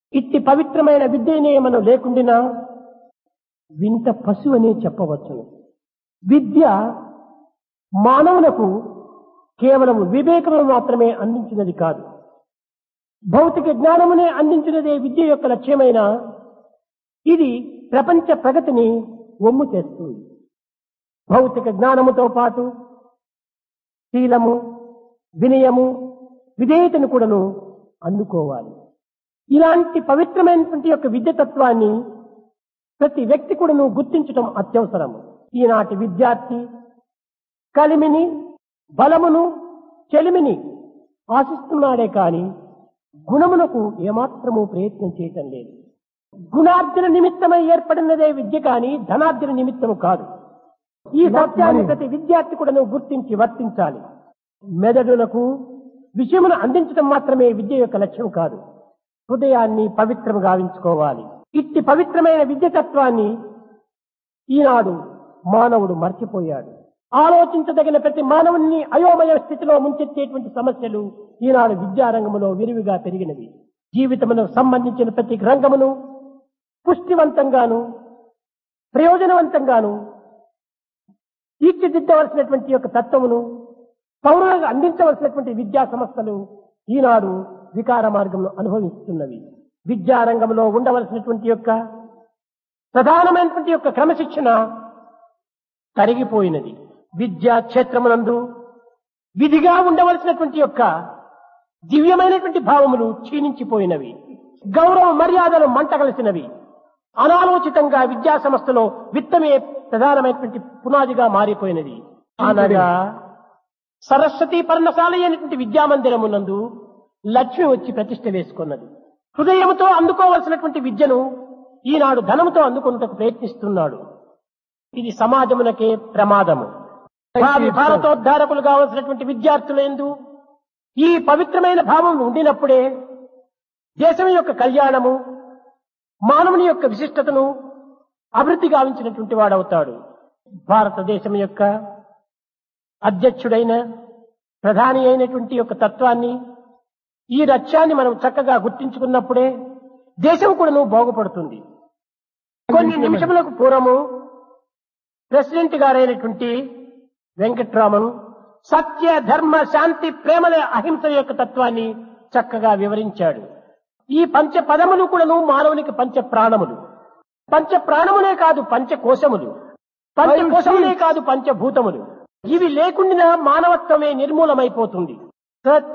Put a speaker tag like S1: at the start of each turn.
S1: ఇట్టి పవిత్రమైన విద్యనే మనం లేకుండినా వింత పశువు అనే చెప్పవచ్చును విద్య మానవులకు కేవలం వివేకము మాత్రమే అందించినది కాదు భౌతిక జ్ఞానమునే అందించినదే విద్య యొక్క లక్ష్యమైన ఇది ప్రపంచ ప్రగతిని ఒమ్ము చేస్తుంది భౌతిక జ్ఞానముతో పాటు శీలము వినయము విధేయతను కూడాను అందుకోవాలి ఇలాంటి పవిత్రమైనటువంటి యొక్క విద్య తత్వాన్ని ప్రతి వ్యక్తి కూడాను గుర్తించడం అత్యవసరము ఈనాటి విద్యార్థి కలిమిని బలమును చెలిమిని ఆశిస్తున్నాడే కాని గుణమునకు ఏమాత్రము ప్రయత్నం చేయటం లేదు గుణార్జన నిమిత్తమై ఏర్పడినదే విద్య కాని ధనార్జన నిమిత్తము కాదు ఈ సత్యాన్ని ప్రతి విద్యార్థి కూడా గుర్తించి వర్తించాలి మెదడులకు విషయమును అందించడం మాత్రమే విద్య యొక్క లక్ష్యం కాదు హృదయాన్ని పవిత్రం గావించుకోవాలి ఇట్టి పవిత్రమైన విద్య తత్వాన్ని ఈనాడు మానవుడు మర్చిపోయాడు ఆలోచించదగిన ప్రతి మానవుని అయోమయ స్థితిలో ముంచెత్తేటువంటి సమస్యలు ఈనాడు విద్యారంగంలో విరివిగా పెరిగినవి జీవితమునకు సంబంధించిన ప్రతి రంగమును పుష్టివంతంగాను ప్రయోజనవంతంగాను తీర్చిదిద్దవలసినటువంటి యొక్క తత్వమును పౌరులకు అందించవలసినటువంటి విద్యా సంస్థలు ఈనాడు వికార మార్గంలో అనుభవిస్తున్నవి విద్యారంగంలో ఉండవలసినటువంటి యొక్క ప్రధానమైనటువంటి యొక్క క్రమశిక్షణ తరిగిపోయినది విద్యా క్షేత్రమునందు విధిగా ఉండవలసినటువంటి యొక్క దివ్యమైనటువంటి భావములు క్షీణించిపోయినవి గౌరవ మర్యాదలు మంటగలిసినవి అనాలోచితంగా విద్యా సంస్థలో విత్తమే ప్రధానమైనటువంటి పునాదిగా మారిపోయినది అనగా సరస్వతి పర్ణశాల అయినటువంటి విద్యామందిరమునందు లక్ష్మి వచ్చి ప్రతిష్ట వేసుకున్నది హృదయముతో అందుకోవలసినటువంటి విద్యను ఈనాడు ధనముతో అందుకున్నటకు ప్రయత్నిస్తున్నాడు ఇది సమాజమునకే ప్రమాదము భావి భారతోద్ధారకులు కావలసినటువంటి విద్యార్థుల ఎందు ఈ పవిత్రమైన భావం ఉండినప్పుడే దేశం యొక్క కళ్యాణము మానవుని యొక్క విశిష్టతను అభివృద్ధి గావించినటువంటి వాడవుతాడు భారతదేశం యొక్క అధ్యక్షుడైన ప్రధాని అయినటువంటి యొక్క తత్వాన్ని ఈ లక్ష్యాన్ని మనం చక్కగా గుర్తించుకున్నప్పుడే దేశం కూడా బాగుపడుతుంది కొన్ని నిమిషములకు పూర్వము ప్రెసిడెంట్ గారైనటువంటి వెంకట్రామన్ సత్య ధర్మ శాంతి ప్రేమల అహింస యొక్క తత్వాన్ని చక్కగా వివరించాడు ఈ పంచ పదములు కూడాను మానవునికి పంచ ప్రాణములు పంచ ప్రాణములే కాదు పంచ కోశములు పంచ కోశములే కాదు పంచభూతములు ఇవి లేకుండా మానవత్వమే నిర్మూలమైపోతుంది సత్